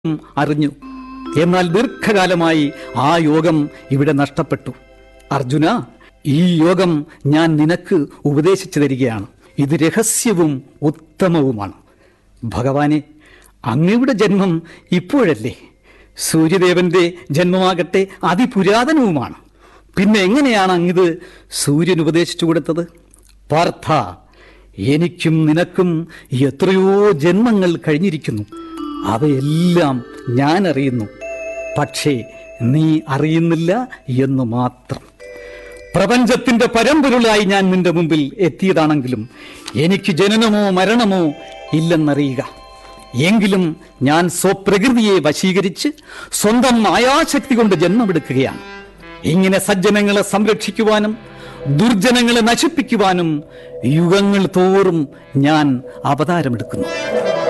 അറിഞ്ഞു എന്നാൽ ദീർഘകാലമായി ആ യോഗം ഇവിടെ നഷ്ടപ്പെട്ടു അർജുന ഈ യോഗം ഞാൻ നിനക്ക് ഉപദേശിച്ചു തരികയാണ് ഇത് രഹസ്യവും ഉത്തമവുമാണ് ഭഗവാനെ അങ്ങയുടെ ജന്മം ഇപ്പോഴല്ലേ സൂര്യദേവന്റെ ജന്മമാകട്ടെ അതിപുരാതനവുമാണ് പിന്നെ എങ്ങനെയാണ് അങ്ങിത് സൂര്യൻ ഉപദേശിച്ചു കൊടുത്തത് പാർത്ഥ എനിക്കും നിനക്കും എത്രയോ ജന്മങ്ങൾ കഴിഞ്ഞിരിക്കുന്നു അവയെല്ലാം ഞാൻ അറിയുന്നു പക്ഷേ നീ അറിയുന്നില്ല എന്ന് മാത്രം പ്രപഞ്ചത്തിന്റെ പരമ്പൊരുളായി ഞാൻ നിന്റെ മുമ്പിൽ എത്തിയതാണെങ്കിലും എനിക്ക് ജനനമോ മരണമോ ഇല്ലെന്നറിയുക എങ്കിലും ഞാൻ സ്വപ്രകൃതിയെ വശീകരിച്ച് സ്വന്തം മായാശക്തി കൊണ്ട് ജന്മമെടുക്കുകയാണ് ഇങ്ങനെ സജ്ജനങ്ങളെ സംരക്ഷിക്കുവാനും ദുർജനങ്ങളെ നശിപ്പിക്കുവാനും യുഗങ്ങൾ തോറും ഞാൻ അവതാരമെടുക്കുന്നു